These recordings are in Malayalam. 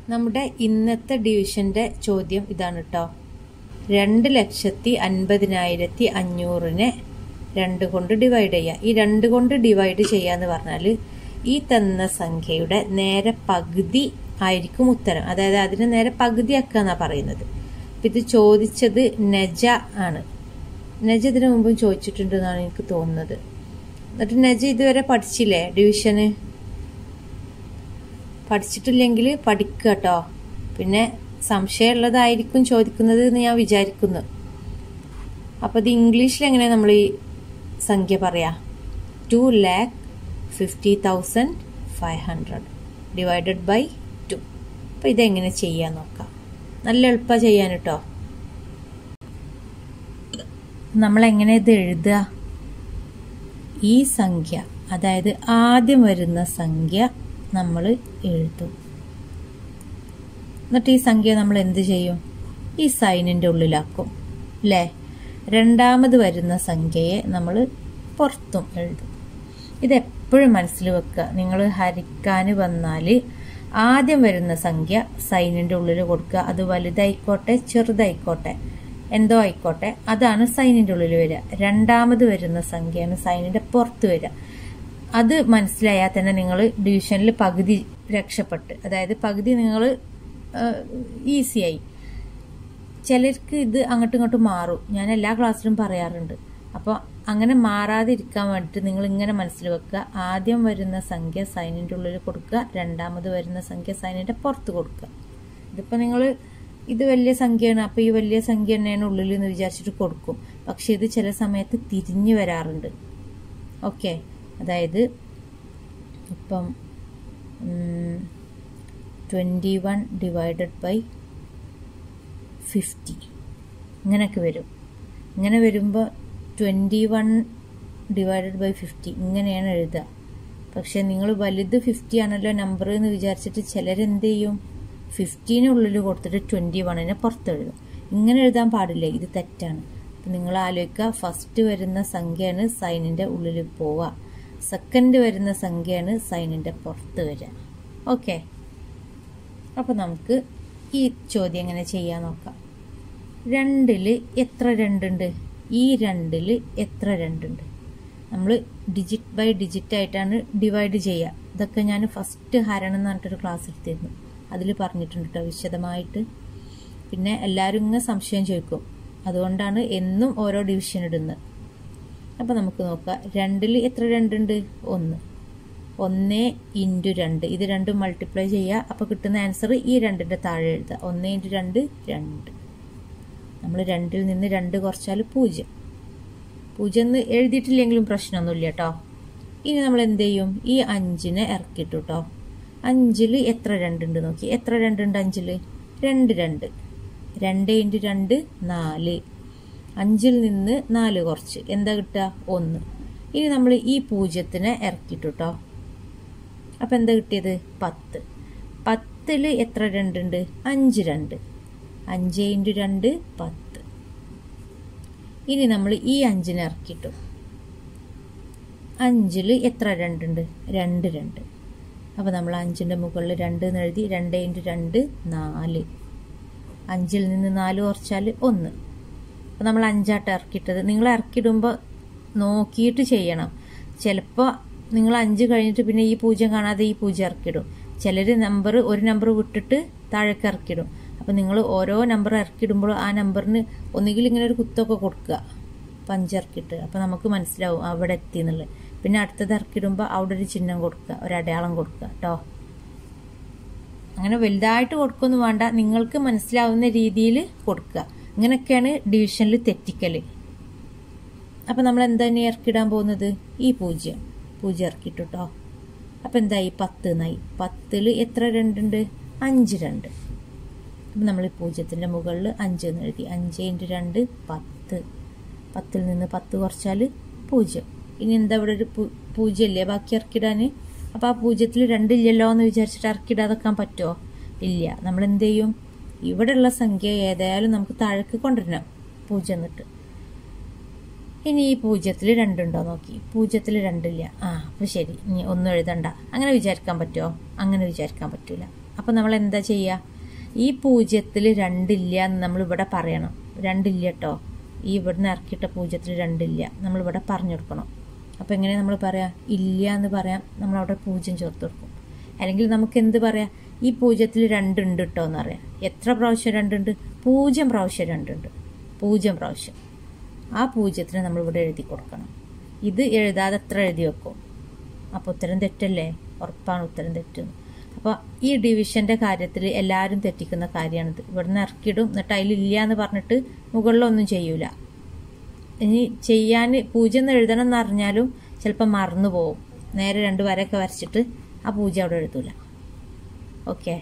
നമ്മുടെ ഇന്നത്തെ ഡിവിഷന്റെ ചോദ്യം ഇതാണ് കേട്ടോ രണ്ട് ലക്ഷത്തി അൻപതിനായിരത്തി അഞ്ഞൂറിനെ രണ്ട് കൊണ്ട് ഡിവൈഡ് ചെയ്യുക ഈ രണ്ട് കൊണ്ട് ഡിവൈഡ് ചെയ്യാന്ന് പറഞ്ഞാൽ ഈ തന്ന സംഖ്യയുടെ നേരെ പകുതി ആയിരിക്കും ഉത്തരം അതായത് അതിന് നേരെ പകുതിയാക്കുക എന്നാ പറയുന്നത് അപ്പൊ ഇത് ചോദിച്ചത് നജ ആണ് നജ ഇതിനു മുമ്പും ചോദിച്ചിട്ടുണ്ടെന്നാണ് എനിക്ക് തോന്നുന്നത് എന്നിട്ട് നജ ഇതുവരെ പഠിച്ചില്ലേ ഡിവിഷന് പഠിച്ചിട്ടില്ലെങ്കിൽ പഠിക്കുക കേട്ടോ പിന്നെ സംശയമുള്ളതായിരിക്കും ചോദിക്കുന്നത് എന്ന് ഞാൻ വിചാരിക്കുന്നു അപ്പോൾ ഇത് ഇംഗ്ലീഷിൽ എങ്ങനെ നമ്മൾ ഈ സംഖ്യ പറയാ two lakh fifty thousand five hundred divided by two അപ്പോൾ ഇതെങ്ങനെ ചെയ്യാൻ നോക്കാം നല്ല എളുപ്പമാണ് ചെയ്യാൻ കേട്ടോ നമ്മൾ എങ്ങനെ ഇത് എഴുതുക ഈ സംഖ്യ അതായത് ആദ്യം വരുന്ന സംഖ്യ നമ്മൾ എഴുതും എന്നിട്ട് ഈ സംഖ്യ നമ്മൾ എന്ത് ചെയ്യും ഈ സൈനിൻ്റെ ഉള്ളിലാക്കും അല്ലേ രണ്ടാമത് വരുന്ന സംഖ്യയെ നമ്മൾ പുറത്തും എഴുതും ഇതെപ്പോഴും മനസ്സിൽ വെക്കുക നിങ്ങൾ ഹരിക്കാൻ വന്നാൽ ആദ്യം വരുന്ന സംഖ്യ സൈനിൻ്റെ ഉള്ളിൽ കൊടുക്കുക അത് വലുതായിക്കോട്ടെ ചെറുതായിക്കോട്ടെ എന്തോ ആയിക്കോട്ടെ അതാണ് സൈനിൻ്റെ ഉള്ളിൽ വരിക രണ്ടാമത് വരുന്ന സംഖ്യയാണ് സൈനിൻ്റെ പുറത്ത് വരിക അത് മനസ്സിലായാൽ തന്നെ നിങ്ങൾ ഡിവിഷനിൽ പകുതി രക്ഷപ്പെട്ട് അതായത് പകുതി നിങ്ങൾ ഈസിയായി ചിലർക്ക് ഇത് അങ്ങോട്ടും ഇങ്ങോട്ടും മാറും ഞാൻ എല്ലാ ക്ലാസ്സിലും പറയാറുണ്ട് അപ്പോൾ അങ്ങനെ മാറാതിരിക്കാൻ വേണ്ടിയിട്ട് നിങ്ങൾ ഇങ്ങനെ മനസ്സിൽ വെക്കുക ആദ്യം വരുന്ന സംഖ്യ സൈനിൻ്റെ ഉള്ളിൽ കൊടുക്കുക രണ്ടാമത് വരുന്ന സംഖ്യ സൈനിൻ്റെ പുറത്ത് കൊടുക്കുക ഇതിപ്പോൾ നിങ്ങൾ ഇത് വലിയ സംഖ്യയാണ് അപ്പോൾ ഈ വലിയ സംഖ്യ തന്നെയാണ് ഉള്ളിൽ എന്ന് വിചാരിച്ചിട്ട് കൊടുക്കും പക്ഷെ ഇത് ചില സമയത്ത് തിരിഞ്ഞു വരാറുണ്ട് ഓക്കെ അതായത് ഇപ്പം twenty one divided by fifty ഇങ്ങനെയൊക്കെ വരും ഇങ്ങനെ വരുമ്പോൾ twenty one divided by fifty ഇങ്ങനെയാണ് എഴുതുക പക്ഷെ നിങ്ങൾ വലുത് ഫിഫ്റ്റി ആണല്ലോ നമ്പർ എന്ന് വിചാരിച്ചിട്ട് ചിലരെന്ത് ചെയ്യും ഫിഫ്റ്റീനുള്ളിൽ കൊടുത്തിട്ട് ട്വൻറ്റി വണ്ണിനെ പുറത്തെഴുതും ഇങ്ങനെ എഴുതാൻ പാടില്ല ഇത് തെറ്റാണ് അപ്പം നിങ്ങൾ ആലോചിക്കുക ഫസ്റ്റ് വരുന്ന സംഖ്യയാണ് സൈനിൻ്റെ ഉള്ളിൽ പോവുക സെക്കൻഡ് വരുന്ന സംഖ്യയാണ് സൈനിൻ്റെ പുറത്ത് വരിക ഓക്കെ അപ്പോൾ നമുക്ക് ഈ ചോദ്യം എങ്ങനെ ചെയ്യാൻ നോക്കാം രണ്ടിൽ എത്ര രണ്ടുണ്ട് ഈ രണ്ടിൽ എത്ര രണ്ടുണ്ട് നമ്മൾ ഡിജിറ്റ് ബൈ ഡിജിറ്റ് ആയിട്ടാണ് ഡിവൈഡ് ചെയ്യുക ഇതൊക്കെ ഞാൻ ഫസ്റ്റ് ഹരണം എന്ന് പറഞ്ഞിട്ടൊരു ക്ലാസ് എടുത്തിരുന്നു അതിൽ പറഞ്ഞിട്ടുണ്ട് കേട്ടോ വിശദമായിട്ട് പിന്നെ എല്ലാവരും ഇങ്ങനെ സംശയം ചോദിക്കും അതുകൊണ്ടാണ് എന്നും ഓരോ ഡിവിഷൻ ഇടുന്നത് അപ്പോൾ നമുക്ക് നോക്കാം രണ്ടിൽ എത്ര രണ്ടുണ്ട് ഒന്ന് ഒന്ന് ഇൻറ്റു രണ്ട് ഇത് രണ്ടും മൾട്ടിപ്ലൈ ചെയ്യുക അപ്പോൾ കിട്ടുന്ന ആൻസർ ഈ രണ്ടിൻ്റെ താഴെ എഴുതുക ഒന്ന് ഇൻറ്റു രണ്ട് രണ്ട് നമ്മൾ രണ്ടിൽ നിന്ന് രണ്ട് കുറച്ചാൽ പൂജ്യം പൂജ്യം എന്ന് എഴുതിയിട്ടില്ലെങ്കിലും പ്രശ്നമൊന്നുമില്ല കേട്ടോ ഇനി നമ്മൾ എന്ത് ചെയ്യും ഈ അഞ്ചിനെ ഇറക്കിട്ടു കേട്ടോ അഞ്ചിൽ എത്ര രണ്ടുണ്ട് നോക്കി എത്ര രണ്ടുണ്ട് അഞ്ചിൽ രണ്ട് രണ്ട് രണ്ട് ഇൻറ്റു രണ്ട് നാല് അഞ്ചിൽ നിന്ന് നാല് കുറച്ച് എന്താ കിട്ടുക ഒന്ന് ഇനി നമ്മൾ ഈ പൂജ്യത്തിനെ ഇറക്കിട്ടു കേട്ടോ അപ്പം എന്താ കിട്ടിയത് പത്ത് പത്തിൽ എത്ര രണ്ടുണ്ട് അഞ്ച് രണ്ട് അഞ്ച് ഇൻറ്റു രണ്ട് പത്ത് ഇനി നമ്മൾ ഈ അഞ്ചിനെ ഇറക്കിട്ടു അഞ്ചിൽ എത്ര രണ്ടുണ്ട് രണ്ട് രണ്ട് അപ്പോൾ നമ്മൾ അഞ്ചിൻ്റെ മുകളിൽ രണ്ട് എന്ന് എഴുതി രണ്ട് ഇൻറ്റു രണ്ട് നാല് അഞ്ചിൽ നിന്ന് നാല് കുറച്ചാൽ ഒന്ന് അപ്പോൾ നമ്മൾ അഞ്ചാട്ട് ഇറക്കിയിട്ടത് നിങ്ങൾ ഇറക്കിയിടുമ്പോൾ നോക്കിയിട്ട് ചെയ്യണം ചിലപ്പോൾ നിങ്ങൾ അഞ്ച് കഴിഞ്ഞിട്ട് പിന്നെ ഈ പൂജ്യം കാണാതെ ഈ പൂജ്യം ഇറക്കിയിടും ചിലർ നമ്പർ ഒരു നമ്പർ വിട്ടിട്ട് താഴേക്ക് ഇറക്കിയിടും അപ്പം നിങ്ങൾ ഓരോ നമ്പർ ഇറക്കിയിടുമ്പോൾ ആ നമ്പറിന് ഒന്നുകിൽ ഇങ്ങനെ ഒരു കുത്തൊക്കെ കൊടുക്കുക പഞ്ചിറക്കിയിട്ട് അപ്പം നമുക്ക് മനസ്സിലാവും അവിടെ എത്തി എന്നുള്ളത് പിന്നെ അടുത്തത് ഇറക്കിയിടുമ്പോൾ അവിടെ ഒരു ചിഹ്നം കൊടുക്കുക ഒരു അടയാളം കൊടുക്കുക കേട്ടോ അങ്ങനെ വലുതായിട്ട് കൊടുക്കൊന്നും വേണ്ട നിങ്ങൾക്ക് മനസ്സിലാവുന്ന രീതിയിൽ കൊടുക്കുക ഇങ്ങനെയൊക്കെയാണ് ഡിവിഷനിൽ തെറ്റിക്കൽ അപ്പം നമ്മൾ എന്താ ഇനി ഇറക്കിടാൻ പോകുന്നത് ഈ പൂജ്യം പൂജ്യം ഇറക്കിയിട്ടു കേട്ടോ അപ്പം എന്തായി പത്ത് എന്നായി പത്തിൽ എത്ര രണ്ടുണ്ട് അഞ്ച് രണ്ട് അപ്പം നമ്മൾ ഈ പൂജ്യത്തിൻ്റെ മുകളിൽ അഞ്ച് എന്ന് എഴുതി അഞ്ച് ഇൻറ്റു രണ്ട് പത്ത് പത്തിൽ നിന്ന് പത്ത് കുറച്ചാൽ പൂജ്യം ഇനി എന്താ ഇവിടെ ഒരു പൂജ്യമല്ലേ ബാക്കി ഇറക്കിടാൻ അപ്പോൾ ആ പൂജ്യത്തിൽ രണ്ടില്ലല്ലോ എന്ന് വിചാരിച്ചിട്ട് ഇറക്കിടാതെക്കാൻ പറ്റുമോ ഇല്ല നമ്മൾ എന്ത് ചെയ്യും ഇവിടെയുള്ള സംഖ്യ ഏതായാലും നമുക്ക് താഴേക്ക് കൊണ്ടുവരണം പൂജ്യം എന്നിട്ട് ഇനി ഈ പൂജ്യത്തിൽ രണ്ടുണ്ടോ നോക്കി പൂജ്യത്തിൽ രണ്ടില്ല ആ അപ്പോൾ ശരി ഇനി ഒന്നും എഴുതണ്ട അങ്ങനെ വിചാരിക്കാൻ പറ്റുമോ അങ്ങനെ വിചാരിക്കാൻ പറ്റില്ല അപ്പം നമ്മൾ എന്താ ചെയ്യുക ഈ പൂജ്യത്തിൽ രണ്ടില്ല എന്ന് നമ്മൾ ഇവിടെ പറയണം രണ്ടില്ല കേട്ടോ ഈ ഇവിടുന്ന് ഇറക്കിയിട്ട പൂജ്യത്തിൽ രണ്ടില്ല നമ്മൾ ഇവിടെ പറഞ്ഞു കൊടുക്കണം അപ്പോൾ എങ്ങനെ നമ്മൾ പറയാം ഇല്ല എന്ന് പറയാം നമ്മൾ അവിടെ പൂജ്യം ചേർത്ത് കൊടുക്കും അല്ലെങ്കിൽ നമുക്ക് എന്ത് പറയാം ഈ പൂജ്യത്തിൽ രണ്ടുണ്ട് കേട്ടോ എന്ന് പറയാം എത്ര പ്രാവശ്യം രണ്ടുണ്ട് പൂജ്യം പ്രാവശ്യം രണ്ടുണ്ട് പൂജ്യം പ്രാവശ്യം ആ പൂജ്യത്തിന് നമ്മൾ ഇവിടെ എഴുതി കൊടുക്കണം ഇത് എഴുതാതെ എത്ര എഴുതി വെക്കും അപ്പോൾ ഉത്തരം തെറ്റല്ലേ ഉറപ്പാണ് ഉത്തരം തെറ്റുന്നത് അപ്പോൾ ഈ ഡിവിഷൻ്റെ കാര്യത്തിൽ എല്ലാവരും തെറ്റിക്കുന്ന കാര്യമാണിത് ഇവിടുന്ന് ഇറക്കിയിടും എന്നിട്ട് അതിലില്ല എന്ന് പറഞ്ഞിട്ട് മുകളിലൊന്നും ചെയ്യൂല ഇനി ചെയ്യാൻ പൂജ്യം എന്ന് എഴുതണം എന്ന് അറിഞ്ഞാലും ചിലപ്പോൾ മറന്നു പോകും നേരെ രണ്ട് വരയൊക്കെ വരച്ചിട്ട് ആ പൂജ അവിടെ എഴുതൂല ഓക്കെ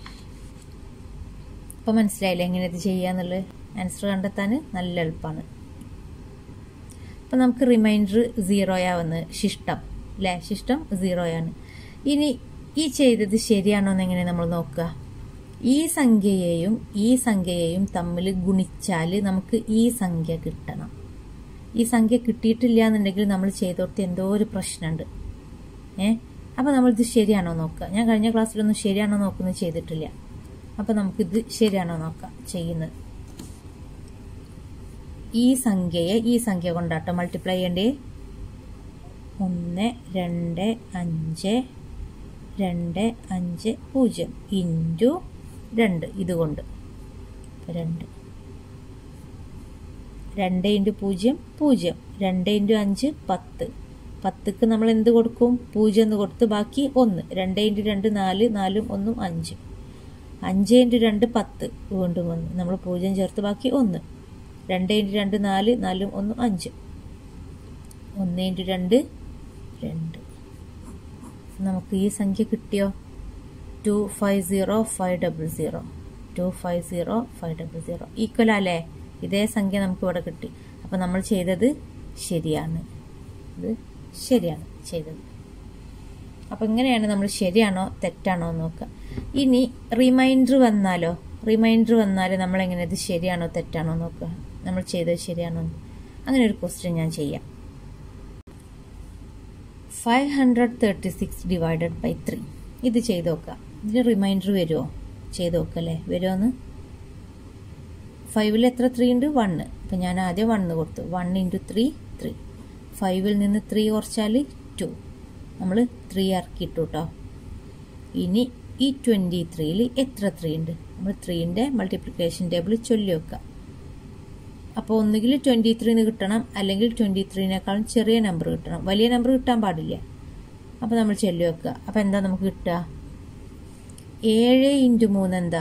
അപ്പോൾ മനസ്സിലായില്ലേ എങ്ങനെ ഇത് ചെയ്യാന്നുള്ളത് ആൻസർ കണ്ടെത്താൻ നല്ല എളുപ്പമാണ് അപ്പം നമുക്ക് റിമൈൻഡർ സീറോയാവുന്നത് ശിഷ്ടം അല്ലേ ശിഷ്ടം സീറോയാണ് ഇനി ഈ ചെയ്തത് ശരിയാണോ എന്ന് എങ്ങനെ നമ്മൾ നോക്കുക ഈ സംഖ്യയെയും ഈ സംഖ്യയെയും തമ്മിൽ ഗുണിച്ചാൽ നമുക്ക് ഈ സംഖ്യ കിട്ടണം ഈ സംഖ്യ കിട്ടിയിട്ടില്ല എന്നുണ്ടെങ്കിൽ നമ്മൾ ചെയ്തോടത്ത് എന്തോ ഒരു പ്രശ്നമുണ്ട് ഏ അപ്പോൾ നമ്മളിത് ശരിയാണോ നോക്കുക ഞാൻ കഴിഞ്ഞ ക്ലാസ്സിലൊന്നും ശരിയാണോ നോക്കുന്നത് ചെയ്തിട്ടില്ല അപ്പോൾ നമുക്കിത് ശരിയാണോ നോക്കാം ചെയ്യുന്നത് ഈ സംഖ്യയെ ഈ സംഖ്യ കൊണ്ടാട്ടോ മൾട്ടിപ്ലൈ ചെയ്യേണ്ടേ ഒന്ന് രണ്ട് അഞ്ച് രണ്ട് അഞ്ച് പൂജ്യം ഇൻറ്റു രണ്ട് ഇതുകൊണ്ട് രണ്ട് രണ്ട് ഇൻറ്റു പൂജ്യം പൂജ്യം രണ്ട് ഇൻറ്റു അഞ്ച് പത്ത് പത്തുക്ക് നമ്മൾ എന്ത് കൊടുക്കും പൂജ്യം എന്ന് കൊടുത്ത് ബാക്കി ഒന്ന് രണ്ട് ഇൻറ്റു രണ്ട് നാല് നാലും ഒന്നും അഞ്ച് അഞ്ച് ഇൻറ്റു രണ്ട് പത്ത് വീണ്ടും ഒന്ന് നമ്മൾ പൂജ്യം ചേർത്ത് ബാക്കി ഒന്ന് രണ്ട് ഇൻറ്റു രണ്ട് നാല് നാലും ഒന്നും അഞ്ച് ഒന്ന് ഇൻറ്റു രണ്ട് രണ്ട് നമുക്ക് ഈ സംഖ്യ കിട്ടിയോ two five zero five double zero two five zero five double zero equal അല്ലേ ഇതേ സംഖ്യ നമുക്ക് ഇവിടെ കിട്ടി അപ്പോൾ നമ്മൾ ചെയ്തത് ശരിയാണ് ഇത് ശരിയാണ് ചെയ്തത് അപ്പോൾ ഇങ്ങനെയാണ് നമ്മൾ ശരിയാണോ തെറ്റാണോ എന്ന് നോക്കുക ഇനി റിമൈൻഡർ വന്നാലോ റിമൈൻഡർ വന്നാൽ നമ്മൾ എങ്ങനെ ഇത് ശരിയാണോ തെറ്റാണോ നോക്കുക നമ്മൾ ചെയ്തത് ശരിയാണോ അങ്ങനെ ഒരു ക്വസ്റ്റ്യൻ ഞാൻ ചെയ്യാം five hundred thirty six divided by three ഇത് ചെയ്ത് നോക്കുക ഇതിന് റിമൈൻഡർ വരുമോ ചെയ്ത് നോക്കല്ലേ വരുമോന്ന് ഫൈവിൽ എത്ര ത്രീ ഉണ്ട് വണ്ണ് അപ്പം ഞാൻ ആദ്യം വണ്ണ് കൊടുത്തു വൺ ഇൻറ്റു ത്രീ ത്രീ ഫൈവിൽ നിന്ന് ത്രീ കുറച്ചാൽ ടു നമ്മൾ ത്രീ ഇറക്കിയിട്ടു കേട്ടോ ഇനി ഈ ട്വൻറ്റി ത്രീയിൽ എത്ര ത്രീ ഉണ്ട് നമ്മൾ ത്രീൻ്റെ മൾട്ടിപ്ലിക്കേഷൻ ടേബിൾ ചൊല്ലി വെക്കുക അപ്പോൾ ഒന്നുകിൽ ട്വൻറ്റി ത്രീന്ന് കിട്ടണം അല്ലെങ്കിൽ ട്വൻറ്റി ത്രീനേക്കാളും ചെറിയ നമ്പർ കിട്ടണം വലിയ നമ്പർ കിട്ടാൻ പാടില്ല അപ്പോൾ നമ്മൾ ചൊല്ലി വെക്കുക അപ്പോൾ എന്താ നമുക്ക് കിട്ടുക ഏഴ് ഇൻറ്റു മൂന്ന് എന്താ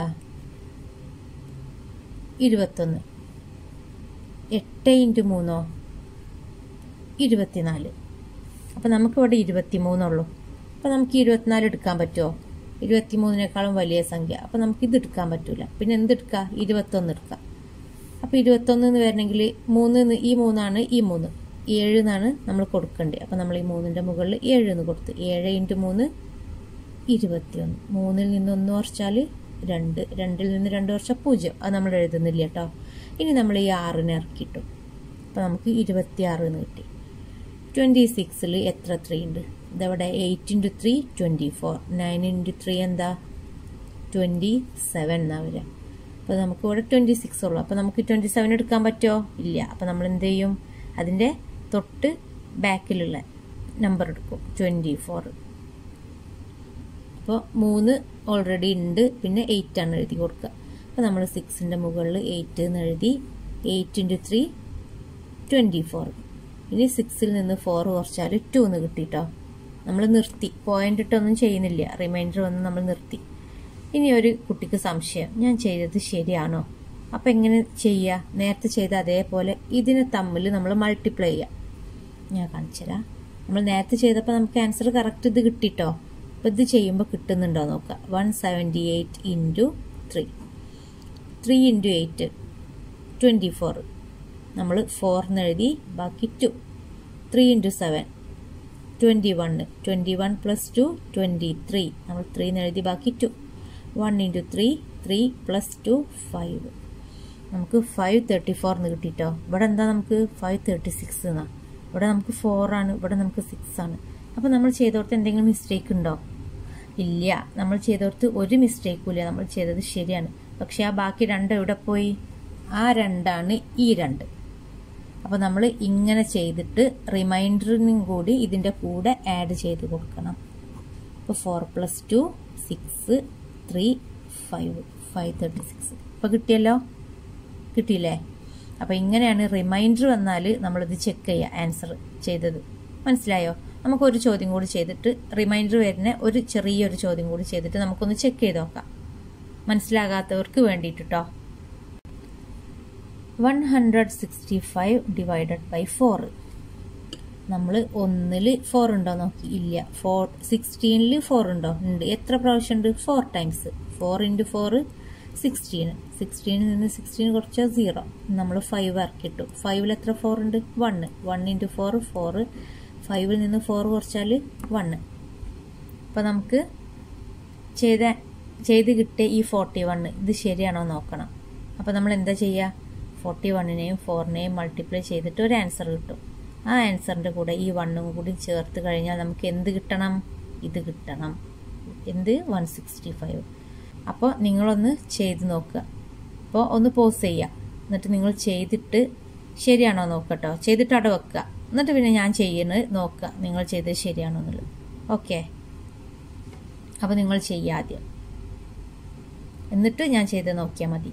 ഇരുപത്തൊന്ന് എട്ട് ഇൻറ്റു മൂന്നോ ഇരുപത്തിനാല് അപ്പോൾ നമുക്കിവിടെ ഇരുപത്തി മൂന്നുള്ളൂ അപ്പോൾ നമുക്ക് ഇരുപത്തിനാല് എടുക്കാൻ പറ്റുമോ ഇരുപത്തി മൂന്നിനേക്കാളും വലിയ സംഖ്യ അപ്പോൾ നമുക്ക് ഇത് എടുക്കാൻ പറ്റൂല പിന്നെ എന്തെടുക്കുക ഇരുപത്തൊന്ന് എടുക്കാം അപ്പോൾ ഇരുപത്തൊന്ന് എന്ന് വരണമെങ്കിൽ മൂന്ന് ഈ മൂന്നാണ് ഈ മൂന്ന് ഏഴ് എന്നാണ് നമ്മൾ കൊടുക്കേണ്ടത് അപ്പോൾ നമ്മൾ ഈ മൂന്നിൻ്റെ മുകളിൽ ഏഴ് എന്ന് കൊടുത്ത് ഏഴ് ഇൻറ്റു മൂന്ന് ഇരുപത്തിയൊന്ന് മൂന്നിൽ നിന്ന് ഒന്ന് കുറച്ചാൽ രണ്ട് രണ്ടിൽ നിന്ന് രണ്ട് കുറച്ചാൽ പൂജ്യം അത് നമ്മൾ എഴുതുന്നില്ല കേട്ടോ ഇനി നമ്മൾ ഈ ആറിനെ ഇറക്കിയിട്ടു അപ്പോൾ നമുക്ക് ഇരുപത്തിയാറ് എന്ന് കിട്ടി ട്വൻറ്റി സിക്സിൽ എത്ര ത്രീ ഉണ്ട് ഇതവിടെ eight into three twenty four nine into three എന്താ ട്വൻറ്റി സെവൻ എന്നാ വരിക അപ്പോൾ നമുക്ക് ഇവിടെ ട്വൻറ്റി സിക്സ് ഉള്ളൂ അപ്പോൾ നമുക്ക് ട്വൻറ്റി സെവൻ എടുക്കാൻ പറ്റുമോ ഇല്ല അപ്പോൾ നമ്മൾ എന്ത് ചെയ്യും അതിൻ്റെ തൊട്ട് ബാക്കിലുള്ള നമ്പർ എടുക്കും ട്വൻറ്റി ഫോർ അപ്പോൾ മൂന്ന് ഓൾറെഡി ഉണ്ട് പിന്നെ എയ്റ്റ് ആണ് എഴുതി കൊടുക്കുക അപ്പോൾ നമ്മൾ സിക്സിൻ്റെ മുകളിൽ എയ്റ്റ് എന്ന് എഴുതി eight into three twenty four ഇനി സിക്സിൽ നിന്ന് ഫോർ കുറച്ചാൽ ടു എന്ന് കിട്ടിട്ടോ നമ്മൾ നിർത്തി പോയിന്റ് ഇട്ടൊന്നും ചെയ്യുന്നില്ല റിമൈൻഡർ വന്ന് നമ്മൾ നിർത്തി ഇനി ഒരു കുട്ടിക്ക് സംശയം ഞാൻ ചെയ്തത് ശരിയാണോ അപ്പം എങ്ങനെ ചെയ്യുക നേരത്തെ ചെയ്ത അതേപോലെ ഇതിനെ തമ്മിൽ നമ്മൾ മൾട്ടിപ്ലൈ ചെയ്യുക ഞാൻ കാണിച്ചുതരാം നമ്മൾ നേരത്തെ ചെയ്തപ്പോൾ നമുക്ക് ആൻസർ കറക്റ്റ് ഇത് കിട്ടിട്ടോ അപ്പോൾ ഇത് ചെയ്യുമ്പോൾ കിട്ടുന്നുണ്ടോ നോക്കുക one seventy eight into three three into eight twenty four നമ്മൾ ഫോർന്ന് എഴുതി ബാക്കി two three into seven twenty one twenty one plus two twenty three നമ്മൾ ത്രീന്ന് എഴുതി ബാക്കി two one into three three plus two five നമുക്ക് ഫൈവ് തേർട്ടി ഫോർന്ന് കിട്ടിട്ടോ ഇവിടെ എന്താ നമുക്ക് ഫൈവ് തേർട്ടി സിക്സ് എന്നാ ഇവിടെ നമുക്ക് ഫോർ ആണ് ഇവിടെ നമുക്ക് സിക്സ് ആണ് അപ്പോൾ നമ്മൾ ചെയ്തോടത്ത് എന്തെങ്കിലും മിസ്റ്റേക്ക് ഉണ്ടോ ഇല്ല നമ്മൾ ചെയ്തോടത്ത് ഒരു മിസ്റ്റേക്കും ഇല്ല നമ്മൾ ചെയ്തത് ശരിയാണ് പക്ഷെ ആ ബാക്കി രണ്ട് എവിടെ പോയി ആ രണ്ടാണ് ഈ രണ്ട് അപ്പോൾ നമ്മൾ ഇങ്ങനെ ചെയ്തിട്ട് റിമൈൻഡറിനും കൂടി ഇതിൻ്റെ കൂടെ ആഡ് ചെയ്ത് കൊടുക്കണം ഇപ്പോൾ four plus two six three five five thirty six ഇപ്പോൾ കിട്ടിയല്ലോ കിട്ടിയില്ലേ അപ്പോൾ ഇങ്ങനെയാണ് റിമൈൻഡർ വന്നാൽ നമ്മളിത് ചെക്ക് ചെയ്യുക ആൻസർ ചെയ്തത് മനസ്സിലായോ നമുക്കൊരു ചോദ്യം കൂടി ചെയ്തിട്ട് റിമൈൻഡർ വരുന്ന ഒരു ചെറിയൊരു ചോദ്യം കൂടി ചെയ്തിട്ട് നമുക്കൊന്ന് ചെക്ക് ചെയ്ത് നോക്കാം മനസ്സിലാകാത്തവർക്ക് വേണ്ടിയിട്ട് കേട്ടോ one hundred sixty five divided by four നമ്മൾ ഒന്നിൽ ഫോർ ഉണ്ടോ നോക്കി ഇല്ല ഫോർ സിക്സ്റ്റീനിൽ ഫോർ ഉണ്ടോ ഉണ്ട് എത്ര പ്രാവശ്യം ഉണ്ട് four times four into four sixteen സിക്സ്റ്റീനിൽ നിന്ന് സിക്സ്റ്റീൻ കുറച്ചാൽ സീറോ നമ്മൾ ഫൈവ് ഇറക്കിട്ടു ഫൈവിൽ എത്ര ഫോർ ഉണ്ട് one one into four four ഫൈവിൽ നിന്ന് ഫോർ കുറച്ചാൽ വണ്ണ് അപ്പോൾ നമുക്ക് ചെയ്ത ചെയ്ത് കിട്ടിയ ഈ ഫോർട്ടി വണ്ണ് ഇത് ശരിയാണോ നോക്കണം അപ്പോൾ നമ്മൾ എന്താ ചെയ്യുക ഫോർട്ടി വണ്ണിനെയും ഫോറിനെയും മൾട്ടിപ്ലൈ ചെയ്തിട്ട് ഒരു ആൻസർ കിട്ടും ആ ആൻസറിൻ്റെ കൂടെ ഈ വണ്ണും കൂടി ചേർത്ത് കഴിഞ്ഞാൽ നമുക്ക് എന്ത് കിട്ടണം ഇത് കിട്ടണം എന്ത് വൺ സിക്സ്റ്റി ഫൈവ് അപ്പോൾ നിങ്ങളൊന്ന് ചെയ്ത് നോക്കുക അപ്പോൾ ഒന്ന് പോസ് ചെയ്യുക എന്നിട്ട് നിങ്ങൾ ചെയ്തിട്ട് ശരിയാണോ നോക്കട്ടോ ചെയ്തിട്ട് അവിടെ വെക്കുക എന്നിട്ട് പിന്നെ ഞാൻ ചെയ്യുന്നത് നോക്കുക നിങ്ങൾ ചെയ്തത് ശരിയാണോ എന്നുള്ളത് ഓക്കെ അപ്പോൾ നിങ്ങൾ ചെയ്യുക ആദ്യം എന്നിട്ട് ഞാൻ ചെയ്ത് നോക്കിയാൽ മതി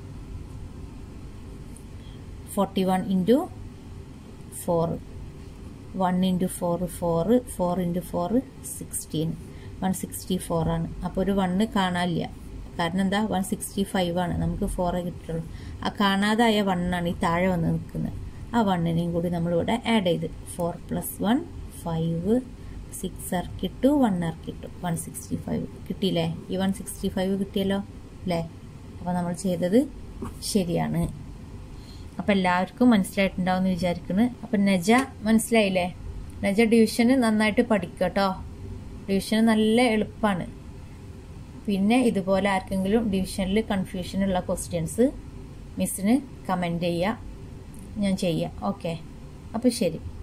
forty one into four one into four four four into four sixteen one sixty ഫോറാണ് അപ്പോൾ ഒരു വണ്ണ് കാണാനില്ല കാരണം എന്താ വൺ സിക്സ്റ്റി ഫൈവ് ആണ് നമുക്ക് ഫോറേ കിട്ടുള്ളൂ ആ കാണാതായ വണ്ണാണ് ഈ താഴെ വന്ന് നിൽക്കുന്നത് ആ വണ്ണിനെയും കൂടി നമ്മളിവിടെ ആഡ് ചെയ്ത് four plus one five six ഇറക്കിട്ടു വൺ ഇറക്കിട്ടു വൺ സിക്സ്റ്റി ഫൈവ് കിട്ടിയില്ലേ ഈ വൺ സിക്സ്റ്റി ഫൈവ് കിട്ടിയല്ലോ അല്ലേ അപ്പോൾ നമ്മൾ ചെയ്തത് ശരിയാണ് അപ്പം എല്ലാവർക്കും മനസ്സിലായിട്ടുണ്ടാവും എന്ന് വിചാരിക്കുന്നു അപ്പം നജ മനസ്സിലായില്ലേ നജ ഡിവിഷന് നന്നായിട്ട് പഠിക്കുക കേട്ടോ ഡിവിഷന് നല്ല എളുപ്പമാണ് പിന്നെ ഇതുപോലെ ആർക്കെങ്കിലും ഡിവിഷനിൽ കൺഫ്യൂഷനുള്ള ക്വസ്റ്റ്യൻസ് മിസ്സിന് കമൻറ്റ് ചെയ്യുക ഞാൻ ചെയ്യാം ഓക്കെ അപ്പോൾ ശരി